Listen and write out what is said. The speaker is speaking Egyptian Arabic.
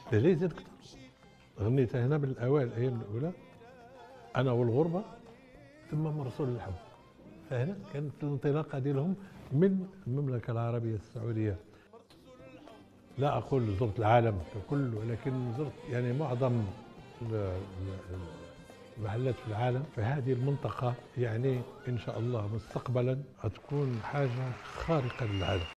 لا لا يزيد اكثر غنيتها هنا بالاوائل الايام الاولى انا والغربه ثم من رسول الحب فهنا كانت الانطلاقه ديالهم من المملكه العربيه السعوديه لا اقول زرت العالم ككل ولكن زرت يعني معظم المحلات في العالم فهذه المنطقه يعني ان شاء الله مستقبلا تكون حاجه خارقه للعاده